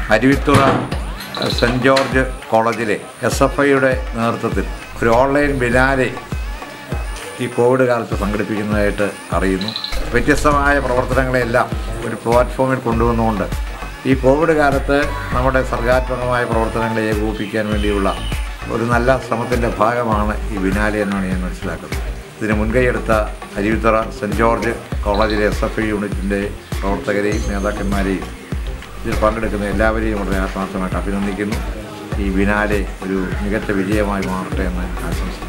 Aruvithura saint George കോളേജിലെ S F ഐയുടെ നേതൃത്വത്തിൽ ഒരു ഓൺലൈൻ ബിനാലെ ഈ കോവിഡ് കാലത്ത് സംഘടിപ്പിക്കുന്നതായിട്ട് അറിയുന്നു വ്യത്യസ്തമായ പ്രവർത്തനങ്ങളെല്ലാം ഒരു പ്ലാറ്റ്ഫോമിൽ കൊണ്ടുവന്നുകൊണ്ട് ഈ കോവിഡ് കാലത്ത് നമ്മുടെ സർഗാത്മകമായ പ്രവർത്തനങ്ങളെ ഏകോപിപ്പിക്കാൻ വേണ്ടിയുള്ള ഒരു നല്ല ശ്രമത്തിൻ്റെ ഭാഗമാണ് ഈ ബിനാലെ എന്നാണ് ഞാൻ മനസ്സിലാക്കുന്നത് ഇതിന് മുൻകൈയെടുത്ത അരുവിത്തറ സെൻറ് ജോർജ് കോളേജിലെ എസ് എഫ് ഐ യൂണിറ്റിൻ്റെ പ്രവർത്തകരെയും നേതാക്കന്മാരെയും ഇതിൽ പങ്കെടുക്കുന്ന എല്ലാവരെയും വളരെ ആത്മാർത്ഥമായിട്ട് അഭിനന്ദിക്കുന്നു ഈ ബിനാലെ ഒരു മികച്ച വിജയമായി മാറട്ടെ എന്ന് ആശംസിക്കുന്നു